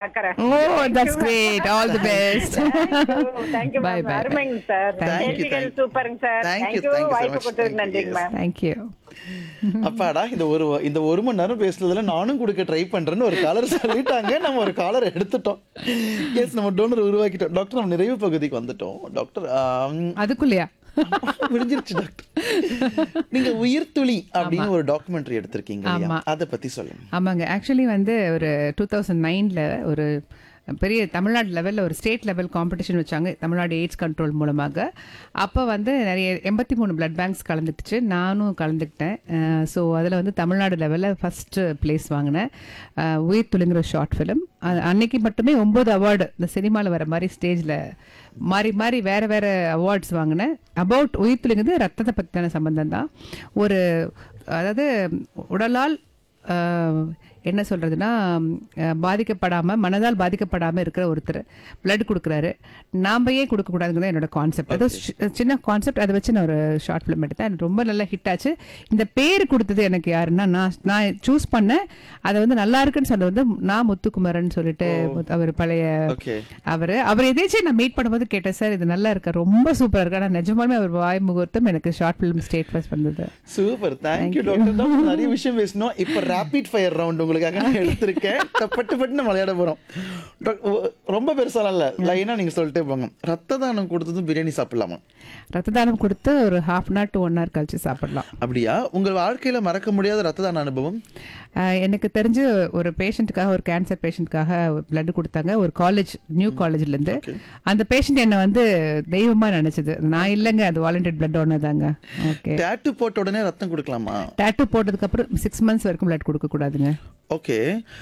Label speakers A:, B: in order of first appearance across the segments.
A: பாக்குறேன்
B: oh that's great all the best
A: thank you
B: Bye,
A: ma'am
B: bye,
A: அருமைங்க sir
B: Thank
C: you,
A: கேள்விகள்
C: thank you.
A: சூப்பருங்க sir
C: Thank you,
A: thank you
C: thank you so
A: வாய்ப்பு
C: much.
A: கொடுத்ததுக்கு
C: Thank
A: நன்றிங்க
C: you,
A: ma'am
B: thank you
C: அப்பாடா இந்த ஒரு இந்த ஒரு மணி நேரம் பேசுனதுல நானும் கொடுக்க ட்ரை பண்றேன்னு ஒரு காலர் சொல்லிட்டாங்க நம்ம ஒரு காலர் எடுத்துட்டோம் எஸ் நம்ம டோனர் உருவாக்கிட்டோம் டாக்டர் நம்ம நிறைவு பகுதிக்கு வந்துட்டோம் டாக்டர் ஆம்,
B: அதுக்குள்ளயா
C: முடிஞ்சிருச்சு டாக்டர் நீங்க உயிர்த்துளி அப்படின்னு ஒரு டாக்குமெண்ட்ரி எடுத்திருக்கீங்க இல்லையா?
B: ஆமா.
C: அத பத்தி சொல்லுங்க
B: ஆமாங்க ஆக்சுவலி வந்து ஒரு டூ தௌசண்ட் நைனில் ஒரு பெரிய தமிழ்நாடு லெவலில் ஒரு ஸ்டேட் லெவல் காம்படிஷன் வச்சாங்க தமிழ்நாடு எய்ட்ஸ் கண்ட்ரோல் மூலமாக அப்போ வந்து நிறைய எண்பத்தி மூணு பிளட் பேங்க்ஸ் கலந்துட்டுச்சு நானும் கலந்துக்கிட்டேன் ஸோ அதில் வந்து தமிழ்நாடு லெவலில் ஃபஸ்ட்டு ப்ளேஸ் வாங்கினேன் அஹ், உயிர் துளிங்கிற ஷார்ட் ஃபிலிம் அன்னைக்கு மட்டுமே ஒம்பது அவார்டு இந்த சினிமாவில் வர மாதிரி ஸ்டேஜில் மாறி மாறி வேறு வேறு அவார்ட்ஸ் வாங்கினேன் அபவுட் உயிர் துளிங்கிறது ரத்தத்தை பற்றின சம்பந்தம் தான் ஒரு அதாவது உடலால் ஆஹ், என்ன சொல்கிறதுனா பாதிக்கப்படாமல் மனதால் பாதிக்கப்படாமல் இருக்கிற ஒருத்தர் blood கொடுக்குறாரு நாம ஏன் கொடுக்கக்கூடாதுங்கிறது என்னோட கான்செப்ட் அது சி- சின்ன கான்செப்ட் அதை வச்சு நான் ஒரு ஷார்ட் ஃபிலிம் எடுத்தேன் அது ரொம்ப நல்லா ஹிட் ஆச்சு இந்த பேர் கொடுத்தது எனக்கு யாருன்னா நான் நான் சூஸ் பண்ணேன் அதை வந்து நல்லா இருக்குன்னு சொன்னது வந்து நான் முத்துக்குமரன் சொல்லிட்டு அவர் பழைய
C: ஓகே
B: அவர் அவர் எதேச்சும் நான் மீட் பண்ணும்போது கேட்டேன் சார் இது நல்லா இருக்கா ரொம்ப சூப்பரா இருக்கு ஆனால் நிஜமாலுமே அவர் வாய் முகூர்த்தம் எனக்கு ஷார்ட் ஃபிலிம் ஸ்டேட் ஃபர்ஸ்ட் வந்தது
C: சூப்பர் தேங்க்யூ டாக்டர் தான் நிறைய விஷயம் பேசணும் இப்ப ரேபிட் ஃபயர் ரவுண்ட் உங்களுக்காக நான் எடுத்திருக்கேன் பட்டு பட்டு நம்ம விளையாட போறோம் doc- ஒ- ரொம்ப பெருசாலாம் இல்ல லைனா நீங்க சொல்லிட்டே போங்க ரத்த தானம் கொடுத்ததும் பிரியாணி சாப்பிடலாமா
B: ரத்த தானம் கொடுத்து ஒரு half an hour two one hour கழிச்சு சாப்பிடலாம்
C: அப்படியா உங்க வாழ்க்கையில மறக்க முடியாத ரத்த தான அனுபவம்
B: ஆஹ் எனக்கு தெரிஞ்சு ஒரு பேஷண்ட்டுக்காக ஒரு கேன்சர் பேஷண்ட்டுக்காக பிளட் கொடுத்தாங்க ஒரு காலேஜ் நியூ காலேஜ்லேருந்து அந்த பேஷண்ட் என்னை வந்து தெய்வமா நினைச்சது நான் இல்லைங்க அது வாலண்டியர் பிளட் ஒன்று தாங்க ஓகே
C: டேட்டு போட்ட உடனே ரத்தம் கொடுக்கலாமா
B: டேட்டு போட்டதுக்கப்புறம் சிக்ஸ் மந்த்ஸ் வரைக்கும் பிளட் கொடுக்கக்கூடாதுங்க
C: ஓகே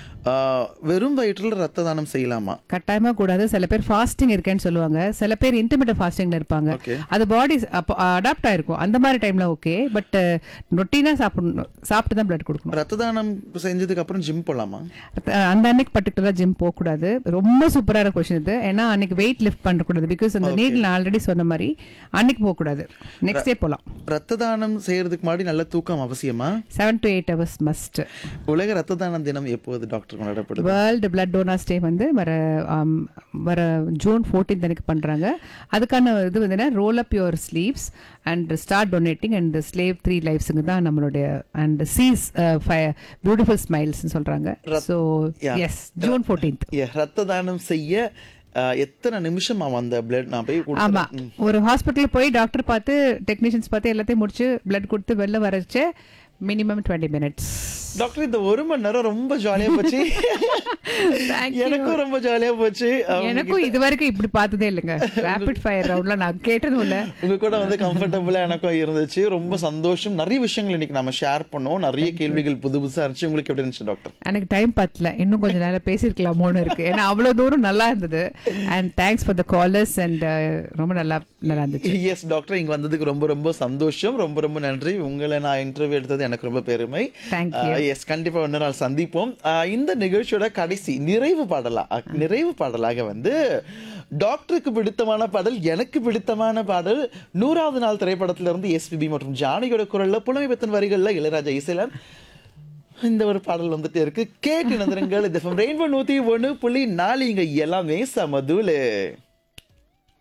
C: வெறும் வயிற்றுல ரத்த தானம் செய்யலாமா
B: கட்டாயமா கூடாது சில பேர் ஃபாஸ்டிங் இருக்கேன்னு சொல்லுவாங்க சில பேர் இன்டர்மீடியட் ஃபாஸ்டிங்ல இருப்பாங்க
C: Okay.
B: அது பாடி அப்போ அடாப்ட் ஆயிருக்கும் அந்த மாதிரி டைம்ல ஓகே பட் ரொட்டீனா சாப்பிடணும் சாப்பிட்டு தான் பிளட் கொடுக்கணும்
C: ரத்த தானம் செஞ்சதுக்கு அப்புறம் ஜிம் போலாமா
B: அஹ் அந்த அன்னைக்கு பர்டிகுலரா ஜிம் போக கூடாது ரொம்ப சூப்பரான கொஸ்டின் இது ஏன்னா அன்னைக்கு வெயிட் லிஃப்ட் பண்ணக்கூடாது பிகாஸ் அந்த நீட் நான் ஆல்ரெடி சொன்ன மாதிரி அன்னைக்கு போக கூடாது நெக்ஸ்ட் டே போகலாம்
C: ரத்த தானம் செய்யறதுக்கு முன்னாடி நல்ல தூக்கம் அவசியமா
B: seven to eight hours must
C: உலக ரத்த தான தினம் எப்போது டாக்டர் கொண்டாடப்படுது
B: வேர்ல்டு பிளட் டோனர்ஸ் டே வந்து வர ஆம், வர ஜூன் ஃபோர்டீன் அன்னைக்கு பண்ணுறாங்க அதுக்கான இது வந்து roll up your sleeves and start donating and save three லைஃப்ஸுங்க தான் நம்மளுடைய அண்ட் சீஸ் பியூட்டிஃபுல் ஸ்மைல்ஸ்னு சொல்கிறாங்க so
C: Yeah.
B: Yes June fourteenth
C: Yeah, ரத்த தானம் செய்ய அஹ், எத்தனை நிமிஷம் ஆகும் அந்த பிளட் நான் போய் கொடுத்தேன்.
B: ஆமா ஒரு ஹாஸ்பிட்டல் போய் டாக்டர் பார்த்து டெக்னீஷியன்ஸ் பார்த்து எல்லாத்தையும் முடிச்சு பிளட் கொடுத்து வெளில வரச்சு மினிமம் டுவெண்ட்டி மினிட்ஸ்
C: டாக்டர் இந்த ஒரு மணி நேரம் ரொம்ப ஜாலியா போச்சு எனக்கும் ரொம்ப ஜாலியா போச்சு அவங்க
B: எனக்கும் இது வரைக்கும் இப்படி பார்த்ததே இல்லைங்க ரேபிட் ஃபயர் ரவுண்ட்ல நான் கேட்டதும் இல்லை
C: உங்க கூட வந்து கம்ஃபர்டபுளா எனக்கும் இருந்துச்சு ரொம்ப சந்தோஷம் நிறைய விஷயங்கள் இன்னைக்கு நம்ம ஷேர் பண்ணோம் நிறைய கேள்விகள் புது புதுசா இருந்துச்சு உங்களுக்கு எப்படி இருந்துச்சு டாக்டர்
B: எனக்கு டைம் பத்தல இன்னும் கொஞ்சம் நேரம் பேசியிருக்கலாமோன்னு இருக்கு ஏன்னா அவ்வளோ தூரம் நல்லா இருந்தது and thanks for the callers and ரொம்ப நல்லா நல்லா இருந்துச்சு
C: எஸ் டாக்டர் இங்க வந்ததுக்கு ரொம்ப ரொம்ப சந்தோஷம் ரொம்ப ரொம்ப நன்றி உங்களை நான் இன்டர்வியூ எடுத்தது எனக்கு ரொம்ப பெருமை
B: Thank you.
C: எஸ் கண்டிப்பா ஒரு நாள் சந்திப்போம் அஹ், இந்த நிகழ்ச்சியோட கடைசி நிறைவு பாடலா அஹ், நிறைவு பாடலாக வந்து டாக்டருக்கு பிடித்தமான பாடல் எனக்கு பிடித்தமான பாடல் நூறாவது நாள் திரைப்படத்துல இருந்து எஸ்பிபி மற்றும் ஜானகியோட குரல்ல புலமை பெத்தன் வரிகள்ல இளையராஜா இசையில இந்த ஒரு பாடல் வந்துட்டே இருக்கு கேட்டு நந்திரங்கள் இது ரெயின்போ நூத்தி ஒண்ணு புள்ளி நாலு இங்க எல்லாமே சமதுல